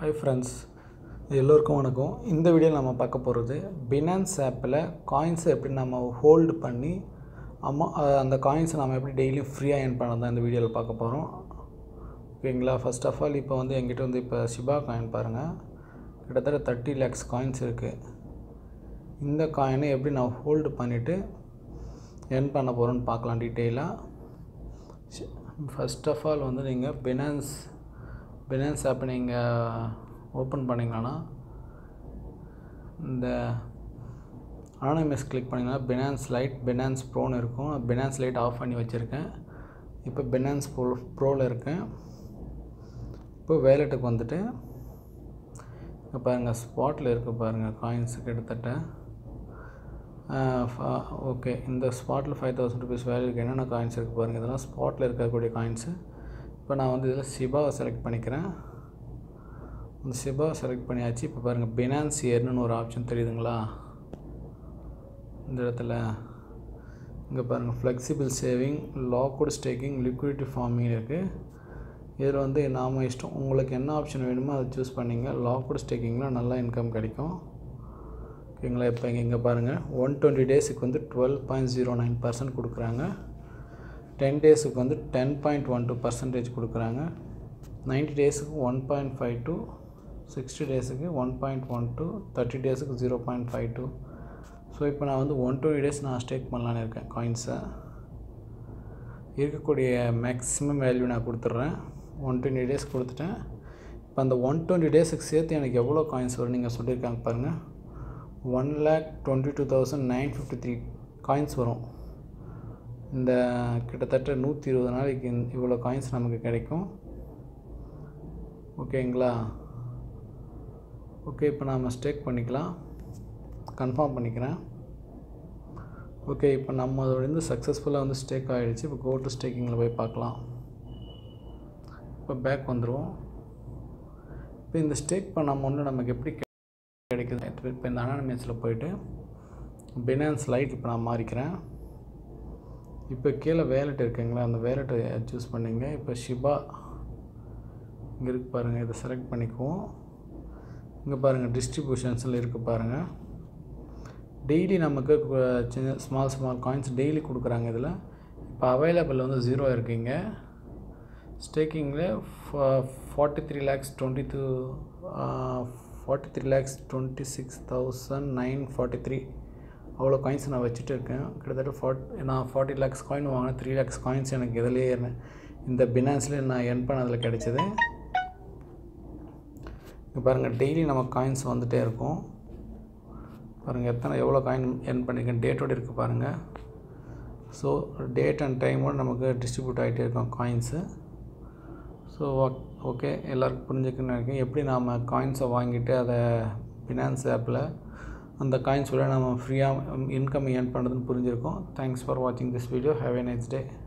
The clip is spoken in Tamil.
ஹாய் ஃப்ரெண்ட்ஸ் எல்லோருக்கும் வணக்கம் இந்த வீடியோவில் நம்ம பார்க்க போகிறது பினான்ஸ் ஆப்பில் காயின்ஸை எப்படி நம்ம ஹோல்டு பண்ணி அம்மா அஹ் அந்த காயின்ஸை நம்ம எப்படி டெய்லியும் ஃப்ரீயாக ஏர்ன் பண்ண தான் இந்த வீடியோவில் பார்க்க போகிறோம் ஓகேங்களா ஃபர்ஸ்ட் ஆஃப் ஆல் இப்போ வந்து எங்கிட்ட வந்து இப்போ ஷிபா காயின் பாருங்கள் கிட்டத்தட்ட தேர்ட்டி லேக்ஸ் காயின்ஸ் இருக்குது இந்த காயினை எப்படி நான் ஹோல்டு பண்ணிவிட்டு ஏர்ன் பண்ண போகிறோன்னு பார்க்கலாம் டீட்டெயிலாக ஃபர்ஸ்ட் ஆஃப் ஆல் வந்து நீங்கள் பினான்ஸ் பினான்ஸ் ஆப்பை நீங்கள் ஓப்பன் பண்ணிங்கன்னா இந்த அனானமஸ் கிளிக் பண்ணிங்கன்னா பினான்ஸ் லைட் பினான்ஸ் ப்ரோன்னு இருக்கும் பினான்ஸ் லைட் ஆஃப் பண்ணி வச்சுருக்கேன் இப்போ பினான்ஸ் ப்ரோ ப்ரோவில் இருக்கேன் இப்போ வேலெட்டுக்கு வந்துட்டு இப்போ பாருங்கள் ஸ்பாட்டில் இருக்குது பாருங்கள் காயின்ஸ் கிட்டத்தட்ட ஓகே இந்த ஸ்பாட்டில் ஃபைவ் தௌசண்ட் ருபீஸ் வேல்யூக்கு என்னென்ன காயின்ஸ் இருக்குது பாருங்கள் இதெல்லாம் ஸ்பாட்டில் இருக்கக்கூடிய காயின்ஸு இப்போ நான் வந்து இதில் சிபாவை செலக்ட் பண்ணிக்கிறேன் இந்த சிபாவை செலக்ட் பண்ணியாச்சு இப்போ பாருங்கள் பினான்ஸ் இயர்னு ஒரு ஆப்ஷன் தெரியுதுங்களா இந்த இடத்துல இங்கே பாருங்கள் flexible saving locked staking liquidity farming இருக்குது இதில் வந்து நாம இஷ்டம் உங்களுக்கு என்ன ஆப்ஷன் வேணுமோ அதை சூஸ் பண்ணிங்க லாக்வுட் ஸ்டேக்கிங்கில் நல்லா இன்கம் கிடைக்கும் ஓகேங்களா இப்போ இங்கே இங்கே பாருங்கள் ஒன் டுவெண்ட்டி டேஸுக்கு வந்து twelve point zero nine percent கொடுக்குறாங்க டென் டேஸுக்கு வந்து ten point one two percentage கொடுக்குறாங்க நைன்ட்டி டேஸுக்கு one point five two sixty டேஸுக்கு one point one two thirty டேஸுக்கு zero point five two so இப்போ நான் வந்து ஒன் டுவெண்ட்டி டேஸ் நான் ஸ்டேக் பண்ணலான்னு இருக்கேன் காயின்ஸை இருக்கக்கூடிய மேக்ஸிமம் வேல்யூ நான் கொடுத்துட்றேன் ஒன் டுவெண்ட்டி டேஸ் கொடுத்துட்டேன் இப்போ அந்த ஒன் டுவெண்ட்டி டேஸுக்கு சேர்த்து எனக்கு எவ்வளோ காயின்ஸ் வரும் நீங்கள் சொல்லியிருக்காங்க பாருங்கள் one lakh twenty two thousand nine fifty three coins வரும் இந்த கிட்டத்தட்ட நூற்றி இருபது நாளைக்கு இந்த- இவ்வளோ காயின்ஸ் நமக்கு கிடைக்கும் ஓகேங்களா ஓகே இப்போ நாம் ஸ்டேக் பண்ணிக்கலாம் கன்ஃபார்ம் பண்ணிக்கிறேன் ஓகே இப்போ நம்ம அதோட வந்து சக்ஸஸ்ஃபுல்லாக வந்து ஸ்டேக் ஆகிடுச்சு இப்போ கோ டு ஸ்டேக்கிங்கில் போய் பார்க்கலாம் இப்போ பேக் வந்துடுவோம் இப்போ இந்த ஸ்டேக் பண்ண ஒன்று நமக்கு எப்படி கிடைக்குது இப்போ இந்த அனானமேஸில் போயிட்டு பினான்ஸ் லைட் இப்போ நான் மாறிக்கிறேன் இப்போ கீழே வேலெட் இருக்குங்களா அந்த வேலெட்டை சூஸ் பண்ணிங்க இப்போ ஷிபா இங்கே இருக்கு பாருங்கள் இதை செலக்ட் பண்ணிக்குவோம் இங்கே பாருங்கள் டிஸ்ட்ரிபியூஷன்ஸில் இருக்குது பாருங்கள் டெய்லி நமக்கு கு- சின்ன ஸ்மால் ஸ்மால் காயின்ஸ் டெய்லி கொடுக்குறாங்க இதில் இப்போ அவைலபிள் வந்து ஜீரோ இருக்குங்க ஸ்டேக்கிங்கில் forty three lakhs twenty two forty three lakhs twenty six thousand nine forty three அவ்வளோ காயின்ஸ் நான் வச்சுட்டு இருக்கேன் கிட்டத்தட்ட ஃபார்ட் நான் ஃபார்ட்டி லேக்ஸ் காயின் வாங்கினேன் த்ரீ லேக்ஸ் காயின்ஸ் எனக்கு இதிலேயே இருந்தேன் இந்த பினான்ஸ்லேயே நான் என் பண்ணதில் கிடைச்சது இங்கே பாருங்கள் டெய்லி நமக்கு காயின்ஸ் வந்துகிட்டே இருக்கும் பாருங்கள் எத்தனை எவ்வளோ காயின் எர்ன் பண்ணியிருக்கேன் டேட்டோட இருக்குது பாருங்கள் ஸோ டேட் அண்ட் டைமோடு நமக்கு டிஸ்ட்ரிபியூட் ஆகிட்டே இருக்கும் காயின்ஸு ஸோ ஓகே எல்லாருக்கும் புரிஞ்சுக்குன்னு நினைக்கிறேன் எப்படி நாம் காயின்ஸை வாங்கிட்டு அதை ஃபினான்ஸ் ஆப்பில் அந்த காயின்ஸோட நம்ம ஃப்ரீயாக இன்கம் ஏர்ன் பண்ணுறதுன்னு புரிஞ்சிருக்கோம் தேங்க்ஸ் ஃபார் வாட்சிங் this video have a nice day